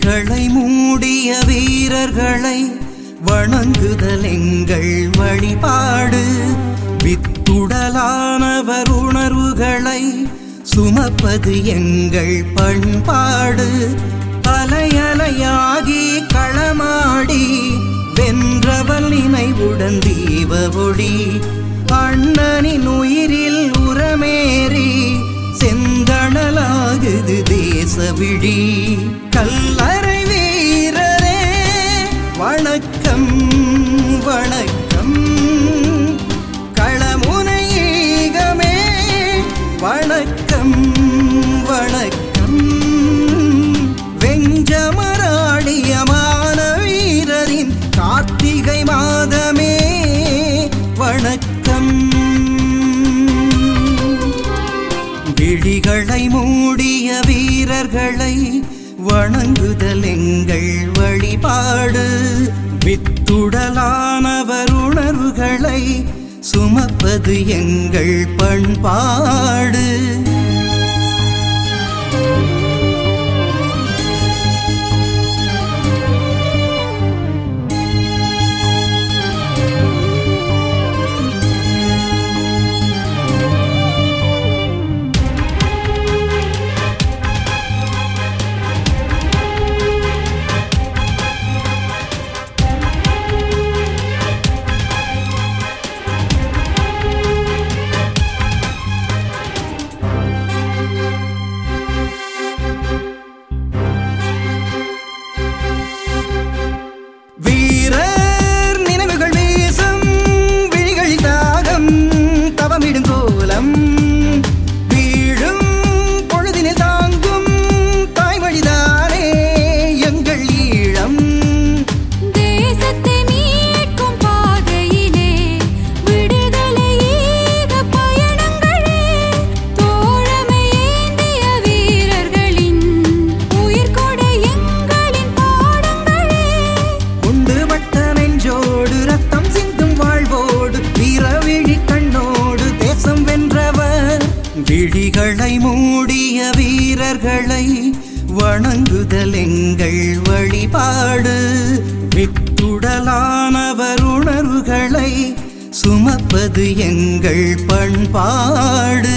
விழிகளை மூடிய வீரர்களை வணங்குதல் எங்கள் வழிபாடு வித்துடலானவர் உணர்வுகளை சுமப்பது எங்கள் பண்பாடு அலையலையாகி களமாடி வென்றவள் நினைவுடன் தீப ஒளி அண்ணனின் உயிரில் உரமேறி செந்தணலாகுது தேச விழி கல்லறை வீரரே வணக்கம் வணக்கம் களமுனையீகமே வணக்கம் வணக்கம் வெஞ்சமராடியமான வீரரின் கார்த்திகை மாதமே வணக்கம் விழிகளை மூடிய வீரர்களை வணங்குதல் எங்கள் வழிபாடு வித்துடலானவர் உணர்வுகளை சுமப்பது எங்கள் பண்பாடு வீரர் நினைவுகள் வீசும் விழிகளில் தாகம் தவமிடும் கோலம் வீழும் பொழுதினில் தாங்கும் தாய்மொழிதானே எங்கள் ஈழம் தேசத்தை மீட்கும் பாதையிலே விடுதலை ஈக பயணங்களே தோழமை ஏந்திய வீரர்களின் உயிர்கொடை எங்களின் பாடங்களே குண்டு வட்ட நெஞ்சோடு ரத்தம் சிந்தும் வாழ்வோடு வீரவிழி கண்ணோடு தேசம் வென்றவர் விழிகளை மூடிய வீரர்களை வணங்குதல் எங்கள் வழிபாடு வித்துடலானவர் உணர்வுகளை சுமப்பது எங்கள் பண்பாடு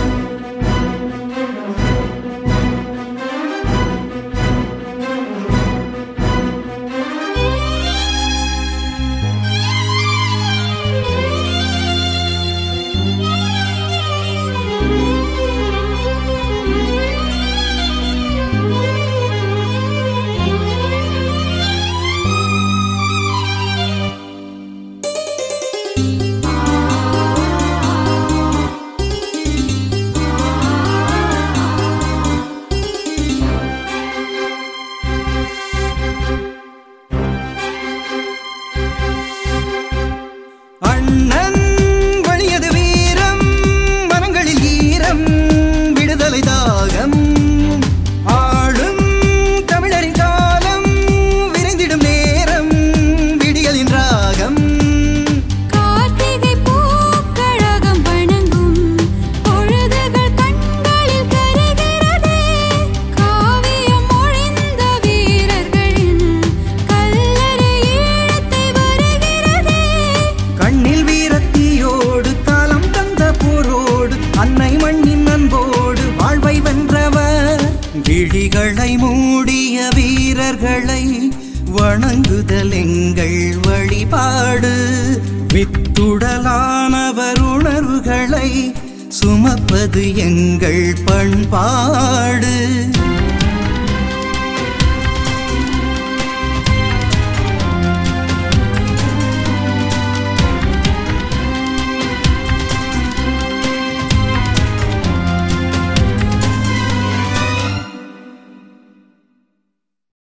அண்ணன் வழியது வீரம் மனங்களில் ஈரம் விடுதலை தாகம் ஆளும் தமிழரின் காலம் விரைந்திடும் நேரம் விடியலின் ராகம் கார்த்திகை பூக்கழகம் வணங்கும் பொழுதுகள் கண்களில் கருகிறதே காவியம் மொழிந்த வீரர்களின் கல்லறை ஈழத்தை வருகிறதே கண்ணில் வீரத்தியோடு காலம் தந்த போரோடு அன்னை மண்ணின் அன்போடு வாழ்வை வென்றவர் விழிகளை மூடிய வீரர்களை வணங்குதல் எங்கள் வழிபாடு வித்துடலானவர் உணர்வுகளை சுமப்பது எங்கள் பண்பாடு